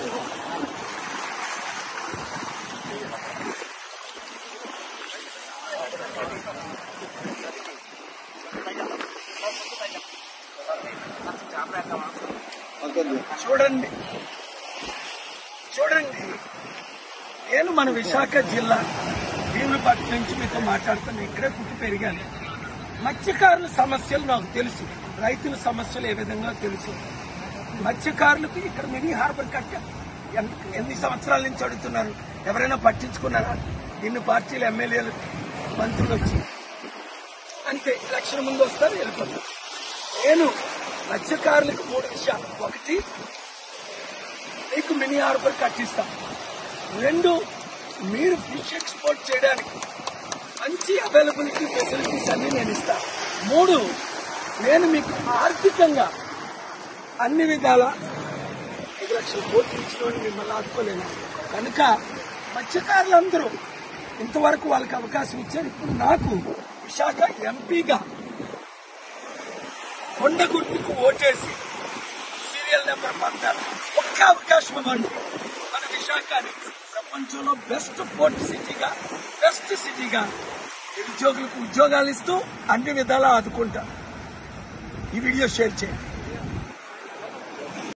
చూడండి చూడండి నేను మన విశాఖ జిల్లా భీములపట్నం నుంచి మీతో మాట్లాడుతాను ఇక్కడే పుట్టి పెరిగాను మత్స్యకారుల సమస్యలు నాకు తెలుసు రైతుల సమస్యలు ఏ విధంగా తెలుసు మత్స్యకారులకు ఇక్కడ మినీ హార్బర్ కట్ట ఎన్- ఎన్ని సంవత్సరాల నుంచి అడుగుతున్నారు ఎవరైనా పట్టించుకున్నారా ఇన్ని పార్టీలు ఎమ్మెల్యేలు మంత్రులు వచ్చి అంతే ఎలక్షన్ ముందు వస్తారు వెళ్ళిపోతారు నేను మత్స్యకారులకు మూడు విషయాలు ఒకటి మీకు మినీ హార్బర్ కట్టిస్తాం రెండు మీరు ఫిష్ ఎక్స్పోర్ట్ చేయడానికి మంచి అవైలబిలిటీ ఫెసిలిటీస్ అన్ని నేను ఇస్తాను మూడు నేను మీకు ఆర్థికంగా అన్ని విధాల ఐదు లక్షల కోట్లు ఇచ్చిన మిమ్మల్ని ఆదుకోలేను కనుక మత్స్యకారులందరూ ఇంతవరకు వాళ్ళకి అవకాశం ఇచ్చారు ఇప్పుడు నాకు విశాఖ ఎంపీగా కొండ గుర్తుకు ఓటేసి సీరియల్ నెంబర్ పద్నాలుగు ఒక్క అవకాశం ఇవ్వండి మన విశాఖని ప్రపంచంలో బెస్ట్ పోర్ట్ సిటీగా బెస్ట్ సిటీగా నిరుద్యోగులకు ఉద్యోగాలు ఇస్తూ అన్ని విధాలా ఆదుకుంటా ఈ వీడియో షేర్ చేయండి